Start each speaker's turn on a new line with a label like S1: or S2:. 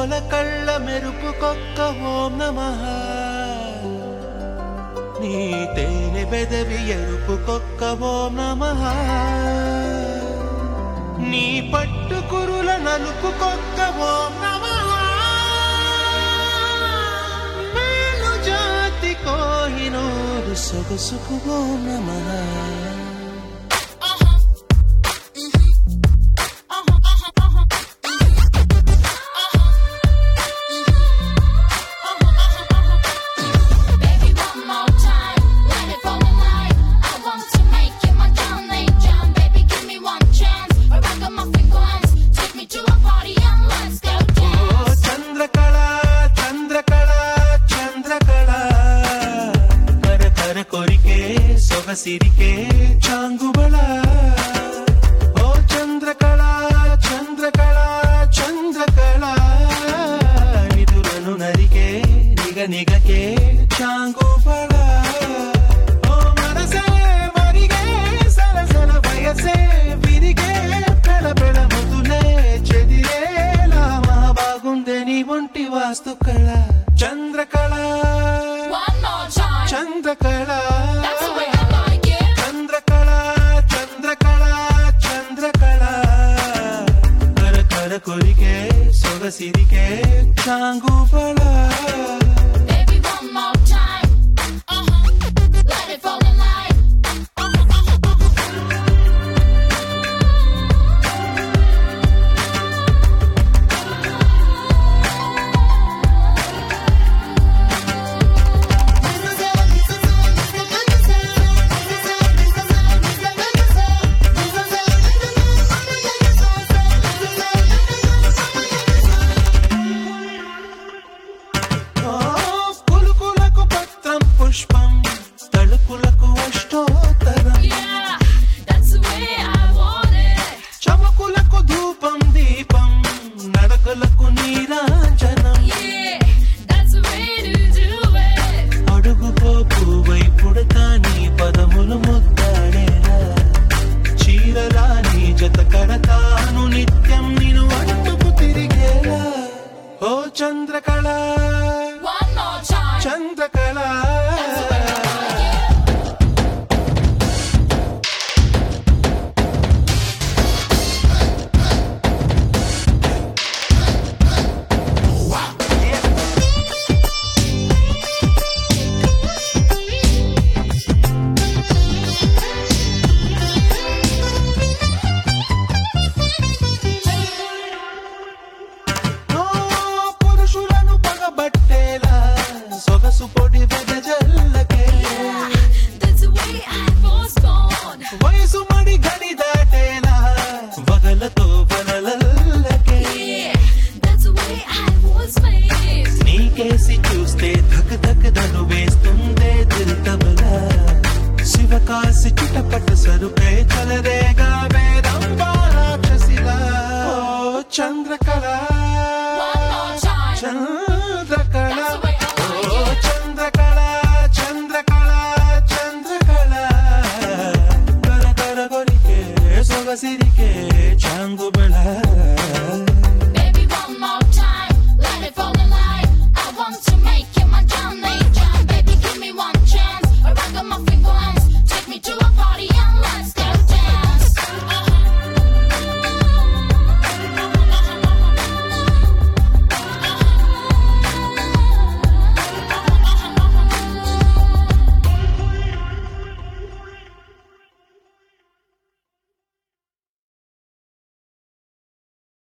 S1: కోల కళ్ళ మెరుపుకొక్క ఓం నమః నీ తేనె బెదవి ఎరుపుకొక్క ఓం నమః నీ పట్టు కురుల నలుపుకొక్క ఓం నమః మేలు జాతి కోహినూరు సొగసుకు ఓం నమః
S2: Baby, one more time, let it fall in line. I want to make you my John Lane John. Baby, give me one chance. A ragamuffin glance. Take me to a party and let's go
S1: oh
S2: dance.
S1: Chandrakala Chandrakala Chandrakala కర కర కొరికే సొగసిరికే చాంగుబళ ఓ చంద్రకళ చంద్రకళ చంద్రకళ నిధులను నరికే నిగ నిగకే చాంగుబళ ఓ మనసే మరిగే సరసల వయసే విరిగే పెడ పెడ ముదులే చెదిరేలా మా బాగుందే నీ ఒంటి వాస్తు కళ Chandrakala
S2: One more time.
S1: Chandrakala
S2: That's the way I like it.
S1: Chandrakala Chandrakala Chandrakala కర కర కొరికే సొగసిరికే చాంగుబళ
S2: Baby, one more time. Uh-huh. Let it fall in line.
S1: ఓ కులుకులకు పత్రం పుష్పం తలుపులకు అష్టోత్తరం
S2: Yeah, that's the way I want it.
S1: చమకులకు ధూపం దీపం నడకలకు నీరాంజనం
S2: Yeah, that's the way to do it.
S1: అడుగుకో పువ్వై పుడతా నీ పదములు ముద్దాడేలా చీరలా నీ జత కడతాను నిత్యం నిన్ను అంటుకు తిరిగేలా ఓ చంద్రకళ